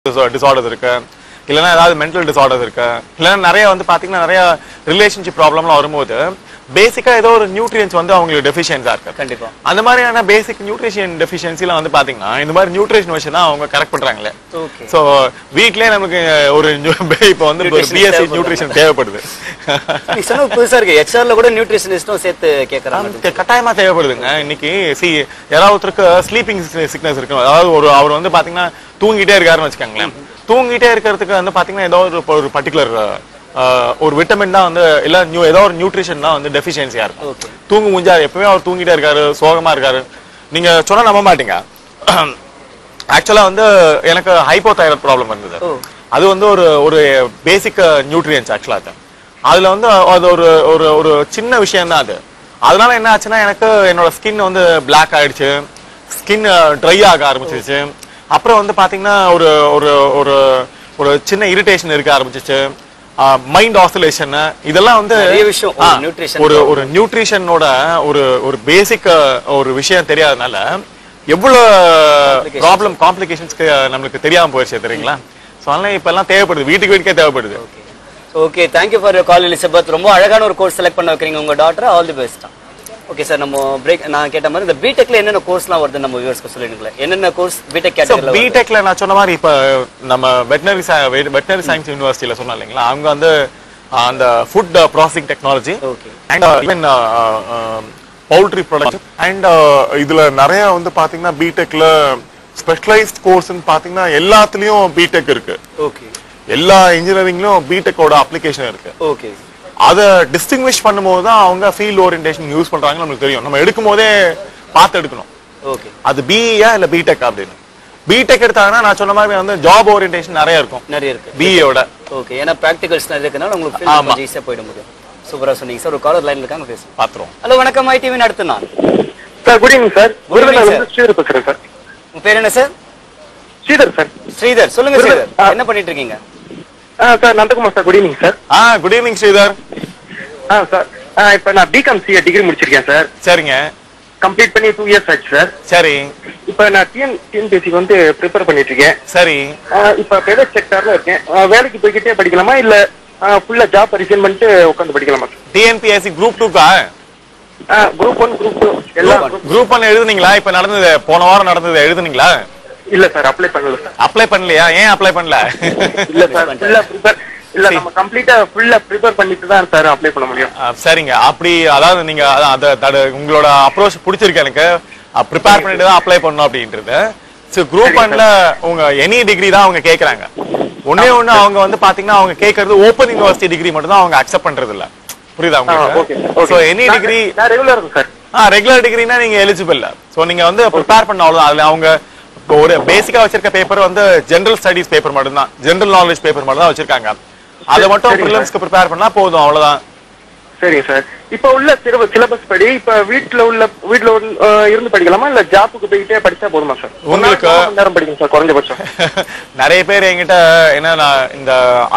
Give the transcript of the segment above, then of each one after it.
Disorders இருக்கு இல்லைன்னா ஏதாவது மென்டல் டிசார்டர்ஸ் இருக்கு இல்லைன்னா நிறைய வந்து பாத்தீங்கன்னா நிறைய ரிலேஷன்ஷிப் ப்ராப்ளம்லாம் வரும்போது பேசிக்கா ஏதோ ஒரு நியூட்ரியன்ஸ் வந்து அவங்களுக்கு டெஃபிஷியன்ஸா இருக்கு கண்டிப்பா அந்த மாதிரியான பேசிக் நியூட்ரிஷன் டெஃபிஷியன்சில வந்து பாத்தீங்கன்னா இந்த மாதிரி நியூட்ரிஷன் வச்சு தான் அவங்க கரெக்ட் பண்றாங்களே ஓகே சோ வீட்லயே நமக்கு ஒரு இப்போ வந்து ஒரு Nutrition பிஎஸ்சி தேவைப்படுது. நியூட்ரிஷன் தேவைப்படுது நீ சொன்ன புதுசா இருக்கு ஹெச்ஆர்ல கூட நியூட்ரிஷனிஸ்டும் சேர்த்து கேக்குறாங்க க- கட்டாயமா தேவைப்படுதுங்க இன்னைக்கு சி யாராவது ஒருத்தருக்கு ஸ்லீப்பிங் சிக்னஸ் இருக்கு அதாவது ஒரு அவர் வந்து பாத்தீங்கன்னா தூங்கிட்டே இருக்காருன்னு வச்சுக்கோங்களேன் தூங்கிட்டே இருக்கிறதுக்கு வந்து பாத்தீங்கன்னா ஏதோ ஒரு ஒரு பர்டிகுலர் ஒரு விட்டமின் தான் வந்து இல்ல நியூ ஏதோ ஒரு நியூட்ரிஷன் தான் வந்து டெஃபிஷியன்சியா இருக்கும் ஓகே தூங்கு முடிஞ்சா எப்பவுமே அவர் தூங்கிட்டே இருக்காரு சோகமா இருக்காரு நீங்க சொன்னா நம்ப மாட்டீங்க ஆக்சுவலா வந்து எனக்கு ஹைப்போதைராய்டு ப்ராப்ளம் இருந்தது ஓ. அது வந்து ஒரு ஒரு பேசிக் நியூட்ரியன்ஸ் ஆக்சுவலா அது அதுல வந்து அது ஒரு ஒரு ஒரு சின்ன விஷயம் தான் அது அதனால என்ன ஆச்சுன்னா எனக்கு என்னோட ஸ்கின் வந்து Black ஆயிடுச்சு ஸ்கின் ட்ரை ஆக ஆரம்பிச்சிருச்சு அப்புறம் வந்து பாத்தீங்கன்னா ஒரு ஒரு ஒரு ஒரு சின்ன இரிட்டேஷன் இருக்க ஆரம்பிச்சிச்சு மைண்ட் ஆசிலேஷன் இதெல்லாம் வந்து நிறைய விஷயம் ஒரு ஆ, nutrition ஒரு ஒரு நியூட்ரிஷனோட ஒரு ஒரு பேசிக் ஒரு விஷயம் தெரியாதனால எவ்வளவு ப்ராப்ளம் காம்ப்ளிகேஷன்ஸ்க்கு நம்மளுக்கு தெரியாம போயிடுச்சு தெரியுங்களா ஸோ அதனால இப்ப எல்லாம் தேவைப்படுது வீட்டுக்கு வீட்டுக்கே தேவைப்படுது okay thank you for your call Elizabeth ரொம்ப அழகான ஒரு கோர்ஸ் செலக்ட் பண்ண வைக்கிறீங்க உங்க doctor all the best okay sir நம்ம பிரேக் நான் கேட்ட மாதிரி இந்த பிடெக்ல என்னென்ன கோர்ஸ்லாம் வருது நம்ம வியூவர்ஸ்க்கு சொல்லிடுங்களேன் என்னென்ன கோர்ஸ் பிடெக் ஸோ கேட்டகரியில் பிடெக்ல நான் சொன்ன மாதிரி இப்ப நம்ம வெட்டினரி வெட்டினரி சயின்ஸ் யூனிவர்சிட்டியில சொன்னோம் இல்லைங்களா அவங்க வந்து அந்த food processing technology okay and even poultry production and இதுல நிறைய வந்து பாத்தீங்கன்னா பிடெக்ல ஸ்பெஷலைஸ்ட் கோர்ஸ்னு பாத்தீங்கன்னா எல்லாத்துலயும் பிடெக் இருக்கு ஓகே எல்லா இன்ஜினியரிங்லயும் பிடெக்கோட அப்ளிகேஷன் இருக்கு ஓகே அதை டிஸ்டிங்விஷ் பண்ணும்போது தான் அவங்க ஃபீல்ட் ஓரியன்டேஷன் யூஸ் பண்றாங்கன்னு நமக்கு தெரியும் நம்ம எடுக்கும் போதே பார்த்து எடுக்கணும் ஓகே அது பிஇயா இல்ல பிடெக் அப்படின்னு பிடெக் எடுத்தாங்கன்னா நான் சொன்ன மாதிரி வந்து ஜாப் ஓரியன்டேஷன் நிறைய இருக்கும் நிறைய இருக்கு பிஏயோட ஓகே ஏன்னா ப்ராக்டிகல்ஸ் நிறைய இருக்கனால உங்களுக்கு ஆமா. ஃபீல்ட் ஈஸியாக போயிட முடியும் சூப்பரா சொன்னீங்க சார் ஒரு காலர் லைன்ல இருக்காங்க பேசுங்க பாத்துருவோம் ஹலோ வணக்கம் ஐ டிவி அடுத்த நான் sir good evening sir Good evening, விருதுநகர்ல sir. இருந்து ஸ்ரீதர் பேசுறேன் சார் உங்க பேர் என்ன சார் ஸ்ரீதர் சார் ஸ்ரீதர் சொல்லுங்க Good- ஸ்ரீதர் ஆ. என்ன பண்ணிட்டு இருக்கீங்க ஆ sir Nandakumar sir good evening sir ஆ குட் ஈவினிங் ஸ்ரீதர் ஆ சார் ஆ இப்போ நான் பிகாம் சிஏ டிகிரி முடிச்சிருக்கேன் சார் சரிங்க கம்ப்ளீட் பண்ணி டூ இயர்ஸ் ஆச்சு சார் சரி இப்போ நான் டிஎன் டிஎன்பிஎஸ்சிக்கு வந்து ப்ரிப்பேர் பண்ணிட்டு இருக்கேன் சரி ஆ, இப்போ பிரைவேட் செக்டார்ல இருக்கேன் ஆ, வேலைக்கு போய்கிட்டே படிக்கலாமா இல்ல ஃபுல்லா ஜாப் ரிசைன் பண்ணிட்டு உட்காந்து படிக்கலாமா டிஎன்பிஎஸ்சி குரூப் டூக்கா குரூப் ஒன் குரூப் டூ எல்லாம் group- குரூப் ஒன் எழுதுனீங்களா இப்ப நடந்தது போன வாரம் நடந்தது எழுதுனீங்களா இல்ல சார் அப்ளை பண்ணல சார் அப்ளை பண்ணலையா ஏன் அப்ளை பண்ணல இல்ல சார் ஃபுல்லா ப்ரிப்பேர் இல்ல நம்ம கம்ப்ளீட்டா ஃபுல்லா ப்ரிப்பேர் பண்ணிட்டு தான் சார் அப்ளை பண்ண முடியும் ஆ, சரிங்க அப்படி அதாவது நீங்க அதான் அத தட- உங்களோட அப்ரோச் பிடிச்சிருக்கு எனக்கு ப்ரிப்பேர் பண்ணிட்டு தான் அப்ளை பண்ணணும் அப்படின்றது ஸோ குரூப் ஒன்ல உங்க எனி டிகிரி தான் அவங்க கேக்குறாங்க ஒண்ணே ஒண்ணு அவங்க வந்து பாத்தீங்கன்னா அவங்க கேக்குறது ஓப்பன் யூனிவர்சிட்டி டிகிரி மட்டும் தான் அவங்க அக்செப்ட் பண்றது இல்ல புரியுதா ஓகே உங்களுக்கு ஸோ எனி டிகிரி நான் ரெகுலர் இருக்கும் சார் ஆ ரெகுலர் டிகிரினா நீங்க எலிஜிபிள் ஸோ நீங்க வந்து ப்ரிப்பேர் பண்ண அவ்வளவுதான் அதுல அவங்க இப்போ ஒரு பேசிக்கா வச்சிருக்க பேப்பர் வந்து ஜெனரல் ஸ்டடீஸ் பேப்பர் மட்டும் தான் ஜெனரல் நாலேஜ் பேப்பர் மட்டும் தான் வச்சிருக்காங்க அதை மட்டும் சரிங்க ப்ரிலிம்ஸ்க்கு ப்ரிப்பேர் பண்ணா போதும் அவ்வளவுதான் சரிங்க சார் இப்ப உள்ள சிலபஸ் படி இப்ப வீட்ல உள்ள வீட்ல உள்ள, அஹ், இருந்து படிக்கலாமா இல்ல ஜாப்புக்கு போயிட்டே படிச்சா போதுமா சார் ஒரு நாளைக்கு உங்களுக்கு- எவ்வளவு மணி நேரம் படிக்கணும் சார் குறைஞ்சபட்சம் நிறைய பேர் என்கிட்ட என்ன நான் இந்த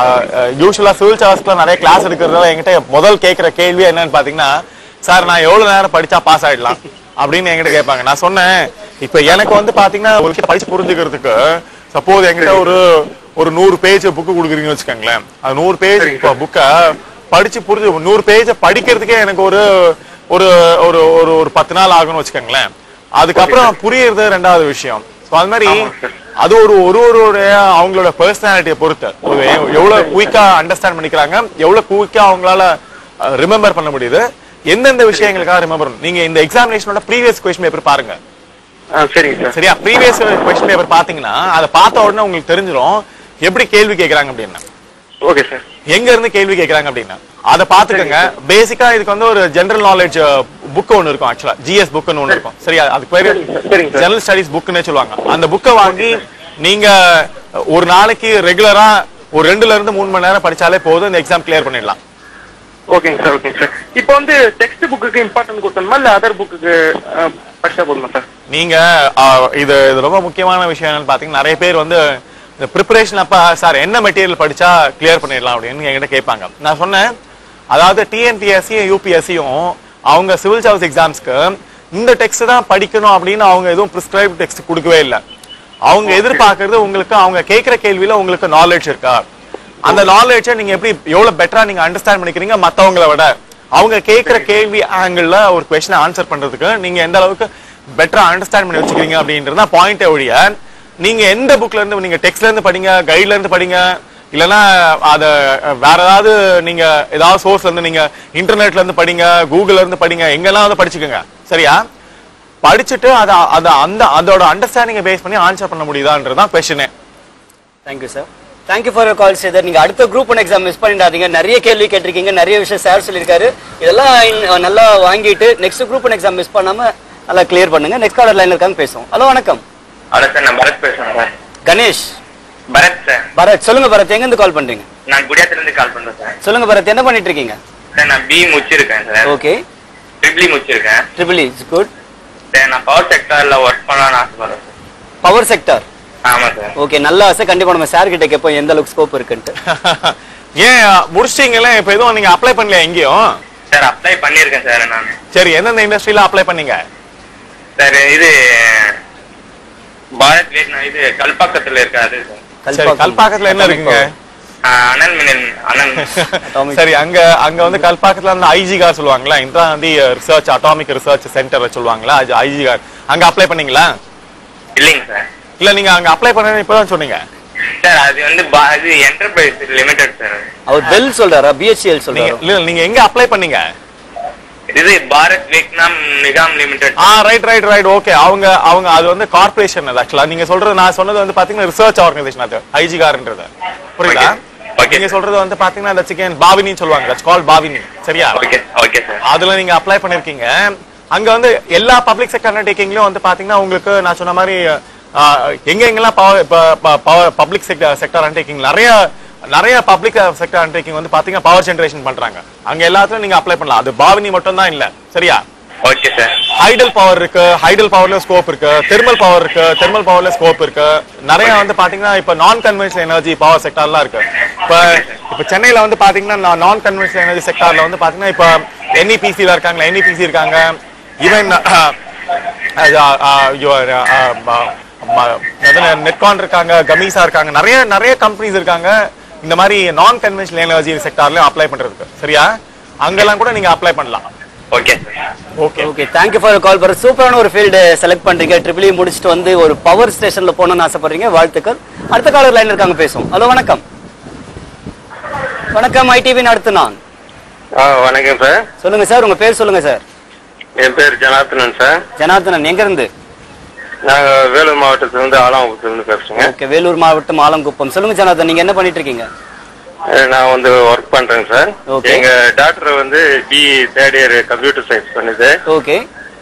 யூஸ்வலா சிவில் சர்வீஸ்க்குலாம் நிறைய கிளாஸ் எடுக்கிறதால என்கிட்ட முதல் கேட்கிற கேள்வி என்னன்னு பாத்தீங்கன்னா சார் நான் எவ்வளவு நேரம் படிச்சா பாஸ் ஆயிடலாம் அப்படின்னு என்கிட்ட கேட்பாங்க நான் சொன்னேன் இப்ப எனக்கு வந்து பாத்தீங்கன்னா ஒரு விஷயம் படிச்சு புரிஞ்சுக்கிறதுக்கு சப்போஸ் என்கிட்ட ஒரு ஒரு நூறு பேஜ் புக்கு கொடுக்குறீங்கன்னு வச்சுக்கோங்களேன் அது நூறு பேஜ் புக்கை படிச்சு புரிஞ்சு நூறு பேஜ படிக்கிறதுக்கே எனக்கு ஒரு ஒரு ஒரு ஒரு ஒரு பத்து நாள் ஆகும்னு வச்சுக்கோங்களேன் அதுக்கப்புறம் புரியுறது ரெண்டாவது விஷயம் ஸோ அது மாதிரி அது ஒரு ஒரு ஒரு அவங்களோட பர்சனாலிட்டியை பொறுத்து ஒரு எவ்- எவ்வளவு குயிக்கா அண்டர்ஸ்டாண்ட் பண்ணிக்கிறாங்க எவ்வளவு குயிக்கா அவங்களால ரிமெம்பர் பண்ண முடியுது எந்தெந்த விஷயங்களுக்காக ரிமெம்பர் நீங்க இந்த எக்ஸாமினேஷனோட ப்ரீவியஸ் கொஸ்டின் பேப்பர் பாருங்க ஆ, சரிங்க சார் சரியா ப்ரீவியஸ் கொஸ்டின் பேப்பர் பாத்தீங்கன்னா அதை பார்த்த உடனே உங்களுக்கு தெரிஞ்சிடும் எப்படி கேள்வி கேட்கறாங்க அப்படின்னு ஓகே சார் எங்க இருந்து கேள்வி கேட்கறாங்க அப்படின்னா அதை பாத்துக்கோங்க பேசிக்கா இதுக்கு வந்து ஒரு ஜெனரல் நாலேஜ் புக் ஒன்னு இருக்கும் ஆக்சுவலா ஜிஎஸ் புக்னு ஒன்னு இருக்கும் சரியா அதுக்கு பேரு சரிங்க சார், சரிங்க சார். ஜெனரல் ஸ்டடிஸ் புக்னே சொல்லுவாங்க அந்த புக்கை வாங்கி நீங்க ஒரு நாளைக்கு ரெகுலரா ஒரு ரெண்டுல இருந்து மூணு மணி நேரம் படிச்சாலே போதும் இந்த எக்ஸாம் கிளியர் பண்ணிடலாம் ஓகேங்க சார் ஓகேங்க சார் இப்போ வந்து டெக்ஸ்ட் புக்குக்கு இம்பார்ட்டன்ட் கொடுக்கணுமா இல்ல அதர் புக்குக்கு படிச்சா போதுமா சார் நீங்க ஆ, இது இது ரொம்ப முக்கியமான விஷயம் என்னன்னு பாத்தீங்கன்னா நிறைய பேர் வந்து இந்த ப்ரிப்பரேஷன் அப்ப சார் என்ன மெட்டீரியல் படிச்சா கிளியர் பண்ணிடலாம் அப்படின்னு என்கிட்ட கேட்பாங்க நான் சொன்னேன் அதாவது டிஎன்பிஎஸ்சியும் யூபிஎஸ்சியும் அவங்க சிவில் சர்வீஸ் எக்ஸாம்ஸ்க்கு இந்த டெக்ஸ்ட் தான் படிக்கணும் அப்படின்னு அவங்க எதுவும் ப்ரிஸ்கிரைப் டெக்ஸ்ட் கொடுக்கவே இல்லை அவங்க எதிர்பார்க்கறது உங்களுக்கு அவங்க கேட்கிற கேள்வியில உங்களுக்கு நாலேஜ் இருக்கா அந்த நாலேஜை நீங்க எப்படி எவ்வளவு பெட்டரா நீங்க அண்டர்ஸ்டாண்ட் பண்ணிக்கிறீங்க மத்தவங்கள விட அவங்க கேட்கிற கேள்வி ஆங்கிள் ஒரு கொஸ்டினை ஆன்சர் பண்றதுக்கு நீங்க எந்த அளவுக்கு பெட்டரா அண்டர்ஸ்டாண்ட் பண்ணி வச்சுக்கிறீங்க அப்படின்றது தான் பாயிண்ட் ஒழிய நீங்க எந்த புக்ல இருந்து நீங்க டெக்ஸ்ட்ல இருந்து படிங்க கைட்ல இருந்து படிங்க இல்லனா அத வேற ஏதாவது நீங்க ஏதாவது சோர்ஸ்ல இருந்து நீங்க இன்டர்நெட்ல இருந்து படிங்க கூகுள்ல இருந்து படிங்க எங்கெல்லாம் வந்து படிச்சுக்கோங்க சரியா படிச்சுட்டு அத அத அந்த அதோட அண்டர்ஸ்டாண்டிங்கை பேஸ் பண்ணி ஆன்சர் பண்ண முடியுதான்றது தான் கொஸ்டினே thank you sir thank you for call சேதர் நீங்க அடுத்த குரூப் ஒன் எக்ஸாம் மிஸ் பண்ணிடாதீங்க நிறைய கேள்வி கேட்டிருக்கீங்க நிறைய விஷயம் சார் சொல்லியிருக்காரு இதெல்லாம் இன்- நல்லா வாங்கிட்டு next group one exam miss பண்ணாம நல்லா கிளியர் பண்ணுங்க நெக்ஸ்ட் காலர் லைன்ல இருக்காங்க பேசுவோம் ஹலோ வணக்கம் ஹலோ சார் நான் பரத் பேசுறேன் சார் கணேஷ் பரத் சார் பரத் சொல்லுங்க பரத் எங்க இருந்து கால் பண்றீங்க நான் குடியாத்துல இருந்து கால் பண்றேன் சார் சொல்லுங்க பரத் என்ன பண்ணிட்டு இருக்கீங்க சார் நான் பி முடிச்சிருக்கேன் சார் ஓகே ட்ரிபிளி முடிச்சிருக்கேன் ட்ரிபிள் இட்ஸ் குட் சார் நான் பவர் செக்டர்ல ஒர்க் பண்ணலாம்னு ஆசைப்படுறேன் சார் பவர் செக்டர் ஆமா சார் ஓகே நல்ல ஆசை கண்டிப்பா நம்ம சார் கிட்ட கேட்போம் எந்த அளவுக்கு ஸ்கோப் இருக்குன்ட்டு ஏன் முடிச்சிட்டீங்களே இப்ப எதுவும் நீங்க அப்ளை பண்ணலையா எங்கேயும் சார் அப்ளை பண்ணியிருக்கேன் சார் நான் சரி எந்தெந்த இண்டஸ்ட்ரியில அப்ளை பண்ணீங்க சார் இது பாரத் வியட்நாம் இது கல்பாக்கத்துல இருக்காது சார் சரி கல்பாக்கத்துல என்ன இருக்குங்க ஆ, அனல் மினல் அனல் Atomic. சரி அங்க அங்க வந்து கல்பாக்கத்துல அந்த ஐஜிகார் சொல்லுவாங்களா Indira Gandhi research atomic research centre சொல்லுவாங்களா அது ஐஜிகார் அங்க அப்ளை பண்ணீங்களா இல்லைங்க சார் இல்ல நீங்க அங்க அப்ளை பண்ண இப்பதான் சொன்னீங்க சார் அது வந்து பா- இது என்டர்பிரைஸ் லிமிடெட் சார் அவர் பெல் சொல்றாரா பிஹெச்எல் நீங்க சொல்றாரு இல்ல நீங்க எங்க அப்ளை பண்ணீங்க இது பாரத் வியட்நாம் நிகாம் லிமிடெட் ஆ ரைட் ரைட் ரைட் ஓகே அவங்க அவங்க அது வந்து கார்ப்பரேஷன் அது ஆக்சுவலா நீங்க சொல்றது நான் சொன்னது வந்து பாத்தீங்கன்னா ரிசர்ச் ஆர்கனைசேஷன் அது ஐஜிகார்ன்றது புரியுதா Okay. Okay. நீங்க சொல்றது வந்து பாத்தீங்கன்னா அந்த சிக்கன் பாவினின்னு சொல்லுவாங்க தட்ஸ் கால் பாவினி சரியா ஓகே ஓகே சார் அதுல நீங்க அப்ளை பண்ணிருக்கீங்க அங்க வந்து எல்லா பப்ளிக் செக்டர் அண்டர்டேக்கிங்லயும் வந்து பாத்தீங்கன்னா உங்களுக்கு நான் சொன்ன மாதிரி ஆ, எங்க எங்கெல்லாம் power public sector sector undertaking நிறைய நிறைய பப்ளிக் செக்டர் அண்டர்டேக்கிங் வந்து பாத்தீங்கன்னா பவர் ஜெனரேஷன் பண்றாங்க அங்க எல்லாத்துலயும் நீங்க அப்ளை பண்ணலாம் அது பாவினி மட்டும் தான் இல்ல சரியா ஓகே சார் ஹைடல் பவர் இருக்கு ஹைடல் பவர்ல ஸ்கோப் இருக்கு தெர்மல் பவர் இருக்கு தெர்மல் பவர்ல ஸ்கோப் இருக்கு நிறைய வந்து பாத்தீங்கன்னா இப்ப நான் கன்வென்ஷனல் எனர்ஜி பவர் செக்டார்லாம் இருக்கு இப்ப இப்ப சென்னையில வந்து பாத்தீங்கன்னா நான் கன்வென்ஷனல் எனர்ஜி செக்டார்ல வந்து பாத்தீங்கன்னா இப்ப என்இபிசில இருக்காங்க என்இபிசி இருக்காங்க ஈவன் நெட்கான் இருக்காங்க கமீசா இருக்காங்க நிறைய நிறைய கம்பெனிஸ் இருக்காங்க இந்த மாதிரி நான் கன்வென்ஷனல் எனர்ஜி செக்டார்லயும் அப்ளை பண்றதுக்கு சரியா அங்கெல்லாம் கூட நீங்க அப்ளை பண்ணலாம் okay sir okay okay thank you for call பர் சூப்பரான ஒரு ஃபீல்டு செலக்ட் பண்றீங்க ட்ரிபிள் இ முடிச்சுட்டு வந்து ஒரு பவர் ஸ்டேஷன்ல போகணும்னு ஆசைப்படுறீங்க வாழ்த்துக்கள் அடுத்த காலர் லைன்ல இருக்காங்க பேசுவோம் ஹலோ வணக்கம் வணக்கம் ஐடிவின் அடுத்து நான் ஆ வணக்கம் சார் சொல்லுங்க சார் உங்க பேர் சொல்லுங்க சார் என் பேர் ஜனார்த்தனன் சார் ஜனார்தனன் எங்க இருந்து நாங்க வேலூர் மாவட்டத்திலிருந்து ஆலாங்குப்பத்திலிருந்து பேசுறேங்க ஓகே வேலூர் மாவட்டம் ஆலங்குப்பம் சொல்லுங்க ஜனார்தன் நீங்க என்ன பண்ணிட்டு இருக்கீங்க அஹ் நான் வந்து ஒர்க் பண்றேங்க சார் Okay. எங்க டாக்டர் வந்து B third year computer science பண்ணுது ஓகே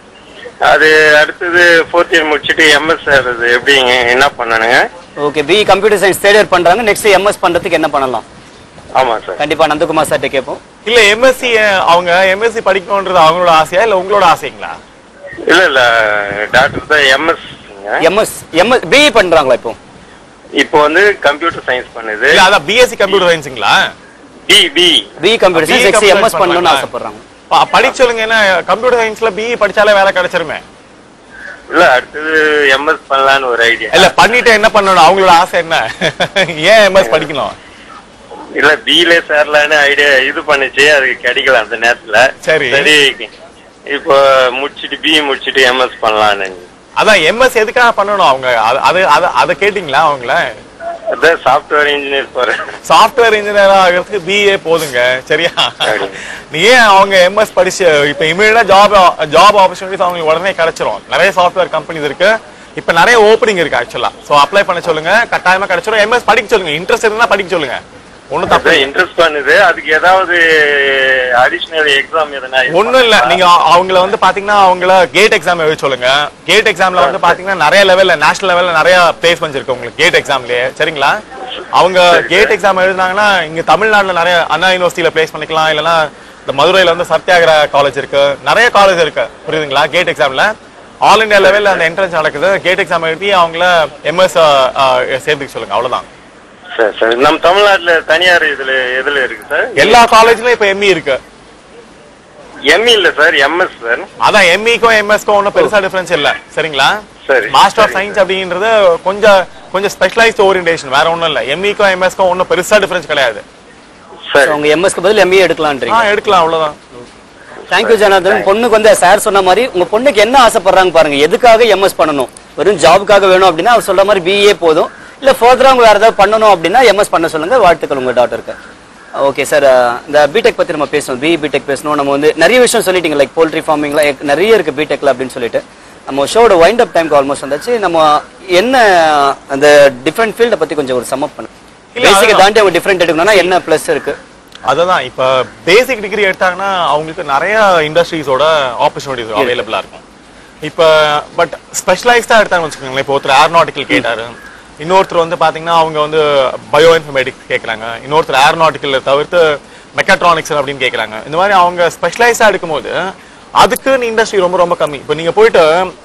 அது அடுத்தது ஃபோர்த் இயர் முடிச்சுட்டு எம்எஸ் அது எப்படிங்க என்ன பண்ணணுங்க okay B computer science third year பண்றாங்க நெக்ஸ்ட் எம்எஸ் பண்றதுக்கு என்ன பண்ணலாம் ஆமா சார் கண்டிப்பா நந்தகுமார் சார்ட்ட கேட்போம் இல்ல எம்எஸ்சி அவங்க எம்எஸ்சி படிக்கணும்ன்றது அவங்களோட ஆசையா இல்ல உங்களோட ஆசைங்களா இல்ல இல்ல டாக்டர் தான் எம்எஸ் எம்எஸ் எம்எஸ் பிஇ பண்றாங்களா இப்போ இப்போ வந்து கம்ப்யூட்டர் சயின்ஸ் பண்ணுது இல்ல அதான் பிஎஸ்சி கம்ப்யூட்டர் சயின்ஸுங்களா B B BE computer BE science next computer MS science பண்ணணும்னு பண்ணலாம். ஆசைப்படுறாங்க ப- படிக்க சொல்லுங்க ஏன்னா கம்ப்யூட்டர் சயின்ஸ்ல பிஇ படிச்சாலே வேலை கிடைச்சிருமே இல்ல அடுத்தது எம்எஸ் பண்ணலான்னு ஒரு ஐடியா இல்ல பண்ணிட்டு என்ன பண்ணணும் அவங்களோட ஆசை என்ன ஏன் எம்எஸ் படிக்கணும் இல்ல பில சேரலான்னு ஐடியா இது பண்ணுச்சு அது கிடைக்கல அந்த நேரத்துல சரி. சரி இப்போ முடிச்சிட்டு பி முடிச்சிட்டு எம்எஸ் பண்ணலான்னு அதான் எம்எஸ் எதுக்காக பண்ணணும் அவங்க அது- அது அது- அதை கேட்டீங்களா அவங்கள அதான் சாஃப்ட்வேர் இன்ஜினியர் போறேன் சாஃப்ட்வேர் இன்ஜினியர் ஆகிறதுக்கு பிஏ போதுங்க சரியா சரி. நீ ஏன் அவங்க எம்எஸ் படிச்சு இப்ப இமீடியட்டா ஜாப் ஜாப் ஆப்பர்ச்சுனிட்டிஸ் அவங்களுக்கு உடனே கிடைச்சிரும் நிறைய சாஃப்ட்வேர் கம்பெனிஸ் இருக்கு இப்ப நிறைய ஓப்பனிங் இருக்கு ஆக்சுவலா சோ அப்ளை பண்ண சொல்லுங்க கட்டாயமா கிடைச்சிரும் எம்எஸ் படிக்க சொல்லுங்க இன்ட்ரெஸ்ட் இருந்தா படிக்க சொல்லுங்க ஒண்ணும் தப்பு அதான் இன்ட்ரெஸ்ட் பண்ணுது அதுக்கு ஏதாவது அடிஷனல் எக்ஸாம் எதனா இது ஒண்ணும் இல்ல பண்ணலாம். நீங்க அவங்கள வந்து பாத்தீங்கன்னா அவங்கள கேட் எக்ஸாம் எழுத சொல்லுங்க கேட் எக்ஸாம்ல வந்து பாத்தீங்கன்னா நிறைய லெவல்ல நேஷனல் லெவல்ல நிறைய பிளேஸ்மெண்ட்ஸ் இருக்கு உங்களுக்கு கேட் எக்ஸாம்லயே சரிங்களா அவங்க கேட் எக்ஸாம் எழுதுனாங்கன்னா இங்க தமிழ்நாட்டுல நிறைய அண்ணா யூனிவர்சிட்டியில பிளேஸ் பண்ணிக்கலாம் இல்லனா இந்த மதுரையில வந்து சத்யாகிரா காலேஜ் இருக்கு நிறைய காலேஜ் இருக்கு புரியுதுங்களா கேட் எக்ஸாம்ல ஆல் இந்தியா லெவல்ல அந்த என்ட்ரன்ஸ் நடக்குது கேட் எக்ஸாம் எழுதி அவங்கள எம்எஸ் சேர்த்துக்க சொல்லுங்க அவ்வளவுதான் சரி சரி நம்ம தமிழ்நாட்டுல தனியார் இதுல எதுல இருக்கு சார் எல்லா காலேஜ்லயும் இப்ப எம்இ இருக்கு எம்இ இல்ல சார் எம்எஸ் சார் அதான் எம்இக்கும் எம்எஸ்க்கும் ஒன்றும் பெருசா டிஃபரன்ஸ் இல்ல சரிங்களா சரி மாஸ்டர் ஆஃப் சயின்ஸ் அப்படின்றது கொஞ்சம் கொஞ்சம் ஸ்பெஷலைஸ்ட் ஓரியன்டேஷன் வேற ஒண்ணும் இல்ல எம்இக்கும் எம்எஸ்க்கும் ஒன்றும் பெருசா டிஃபரன்ஸ் கிடையாது சரி உங்க எம்எஸ்க்கு பதில் எம்ஏ எடுக்கலான்றீங்க ஆ எடுக்கலாம் அவ்வளவுதான் தேங்க்யூ ஜனார்தன் பொண்ணுக்கு வந்து சார் சொன்ன மாதிரி உங்க பொண்ணுக்கு என்ன ஆசைப்படுறாங்க பாருங்க எதுக்காக எம்எஸ் பண்ணணும் வெறும் ஜாபுக்காக வேணும் அப்படின்னா அவர் சொல்ற மாதிரி பிஏ போதும் இல்ல ஃபர்தரா அவங்க வேற ஏதாவது பண்ணணும் அப்படின்னா எம்எஸ் பண்ண சொல்லுங்க வாழ்த்துக்கள் உங்க டாக்டருக்கு ஓகே சார் இந்த பிடெக் பத்தி நம்ம பேசணும் பிஇ பிடெக் பேசணும் நம்ம வந்து நிறைய விஷயம் சொல்லிட்டீங்க லைக் போல்ட்ரி ஃபார்மிங்லாம் நிறைய இருக்கு பிடெக்ல அப்படின்னு சொல்லிட்டு நம்ம ஷோட வைண்ட் அப் டைம்க்கு ஆல்மோஸ்ட் வந்தாச்சு நம்ம என்ன அந்த டிஃப்ரெண்ட் ஃபீல்டை பத்தி கொஞ்சம் ஒரு சம்மப் பண்ணு இல்ல, பேசிக்கை அதான். தாண்டி அவங்க டிஃப்ரெண்ட் எடுக்கணும்னா என்ன ப்ளஸ் இருக்கு அதுதான் இப்ப பேசிக் டிகிரி எடுத்தாங்கன்னா அவங்களுக்கு நிறைய இண்டஸ்ட்ரீஸோட ஆப்பர்ச்சுனிட்டிஸ் அவைலபிளா இருக்கும் இப்ப பட் ஸ்பெஷலைஸ்டா எடுத்தாங்கன்னு வச்சுக்கோங்களேன் இப்போ ஒருத்தர் ஏரோநாட்டிக்கல் கேட்டாரு இன்னொருத்தர் வந்து பாத்தீங்கன்னா அவங்க வந்து பயோ இன்ஃபர்மேட்டிக்ஸ் கேட்கறாங்க இன்னொருத்தர் ஏரோநாட்டிக்கல் தவிர்த்து மெக்கட்ரானிக்ஸ் அப்படின்னு கேட்கறாங்க இந்த மாதிரி அவங்க ஸ்பெஷலைஸ்டா எடுக்கும்போது அதுக்குன்னு இண்டஸ்ட்ரி ரொம்ப ரொம்ப கம்மி இப்போ நீங்க போயிட்டு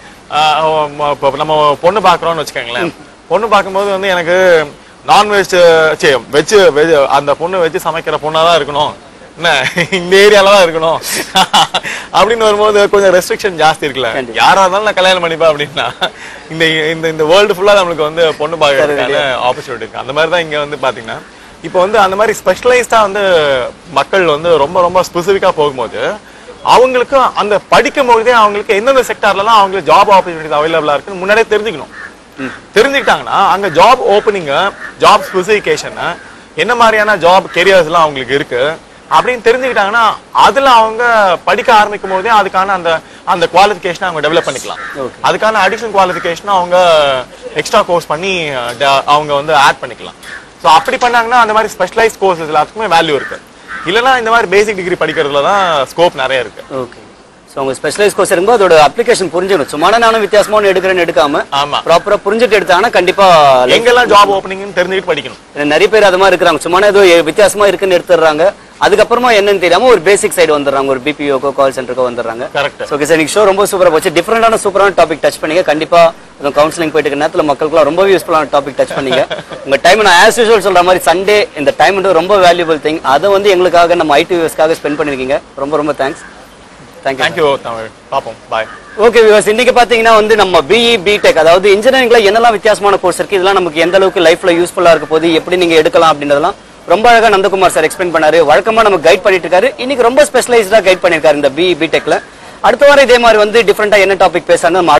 ஆஹ், ம- இப்போ நம்ம பொண்ணு பார்க்குறோம்னு வச்சுக்கோங்களேன் பொண்ணு பார்க்கும்போது வந்து எனக்கு நான்வெஜ் சரி வெஜ் வெஜ் அந்த பொண்ணு வெஜ் சமைக்கிற பொண்ணா தான் இருக்கணும் என்ன இந்த ஏரியால தான் இருக்கணும் அப்படின்னு வரும்போது கொஞ்சம் ரெஸ்ட்ரிக்ஷன் ஜாஸ்தி இருக்குல்ல கண்டிப்பா. யாரா இருந்தாலும் நான் கல்யாணம் பண்ணிப்பேன் அப்படின்னா இந்த இந்த இந்த வேர்ல்டு ஃபுல்லா நம்மளுக்கு வந்து பொண்ணு பார்க்கறதுக்கான ஆப்பர்ச்சுனிட்டி இருக்கு அந்த மாதிரி தான் இங்க வந்து பாத்தீங்கன்னா இப்போ வந்து அந்த மாதிரி ஸ்பெஷலைஸ்டா வந்து மக்கள் வந்து ரொம்ப ரொம்ப ஸ்பெசிஃபிக்கா போகும்போது அவங்களுக்கு அந்த படிக்கும் பொழுதே அவங்களுக்கு எந்தெந்த செக்டார்லாம் அவங்களுக்கு ஜாப் ஆப்பர்ச்சுனிட்டிஸ் அவைலபிளா இருக்குன்னு முன்னாடியே தெரிஞ்சுக்கணும் தெரிஞ்சுக்கிட்டாங்கன்னா அங்க ஜாப் ஓப்பனிங் ஜாப் ஸ்பெசிஃபிகேஷன் என்ன மாதிரியான ஜாப் கெரியர்ஸ்லாம் அவங்களுக்கு இருக்கு அப்படின்னு தெரிஞ்சுக்கிட்டாங்கன்னா அதுல அவங்க படிக்க ஆரம்பிக்கும் போதே அதுக்கான அந்த அந்த குவாலிஃபிகேஷனை அவங்க டெவலப் பண்ணிக்கலாம் அதுக்கான அடிஷனல் குவாலிஃபிகேஷனை அவங்க எக்ஸ்ட்ரா கோர்ஸ் பண்ணி அஹ், ட- அவங்க வந்து ஆட் பண்ணிக்கலாம் ஸோ அப்படி பண்ணாங்கன்னா அந்த மாதிரி ஸ்பெஷலைஸ் கோர்சஸ் எல்லாத்துக்குமே வேல்யூ இருக்கு இல்லைன்னா இந்த மாதிரி பேசிக் டிகிரி படிக்கிறதுல தான் ஸ்கோப் நிறைய இருக்கு ஓகே ஸோ உங்க ஸ்பெஷலைஸ் கோர்ஸ் இருக்கும்போது அதோட அப்ளிகேஷன் புரிஞ்சிடும் சும்மா நானும் வித்தியாசமா ஒன்று எடுக்கிறேன்னு எடுக்காம ஆமா. ப்ராப்பரா புரிஞ்சுட்டு எடுத்தாங்கன்னா கண்டிப்பா life- எங்கெல்லாம் ஜாப் ஓப்பனிங்னு தெரிஞ்சுக்கிட்டு படிக்கணும் ஏன்னா நிறைய பேர் அது மாதிரி இருக்கிறாங்க சும்மா ஏதோ எ- வித்தியாசமா இருக்குன்னு எடுத்துடுறாங்க அதுக்கப்புறமா என்னன்னு தெரியாம ஒரு பேசிக் சைடு வந்துடுறாங்க ஒரு பிபிஓக்கோ கால் சென்டருக்கோ வந்துடுறாங்க Correct. ஓகே சார் இன்னைக்கு ஷோ ரொம்ப சூப்பரா போச்சு டிஃப்ரெண்டான சூப்பரான டாபிக் டச் பண்ணீங்க கண்டிப்பா கவுன்சிலிங் போயிட்டு இருக்க நேரத்துல மக்களுக்குலாம் ரொம்ப யூஸ்ஃபுல்லான டாபிக் டச் பண்ணீங்க உங்க டைம் நான் ஆஸ் யூஸ்வல் சொல்ற மாதிரி சண்டே இந்த டைம் ரொம்ப வேல்யூபிள் திங் அதை வந்து எங்களுக்காக நம்ம ஐடி வியூஸ்க்காக ஸ்பெண்ட் பண்ணிருக்கீங்க ரொம்ப ரொம்ப தேங்க்ஸ் தேங்க்யூ தேங்க்யூ தமிழ் பார்ப்போம் பாய் ஓகே வியூவர்ஸ் இன்னைக்கு பாத்தீங்கன்னா வந்து நம்ம பிஇ பிடெக் அதாவது இன்ஜினியரிங்ல என்னெல்லாம் வித்தியாசமான கோர்ஸ் இருக்கு இதெல்லாம் நமக்கு எந்த அளவுக்கு லைஃப்ல யூஸ்ஃபுல்லா இருக்க போகுது எப்படி நீங்க எடுக்கலாம் அப்படின்றதெல்லாம் ரொம்ப அழகா நந்தகுமார் சார் எக்ஸ்பிளைன் பண்ணாரு வழக்கமா நம்ம கைட் பண்ணிட்டு இருக்காரு இன்னைக்கு ரொம்ப ஸ்பெஷலைஸ்டா கைட் பண்ணிருக்காரு இந்த பிஇ பிடெக்ல அடுத்த வாரம் இதே மாதிரி வந்து டிஃப்ரெண்டா என்ன டாபிக் பேசணும்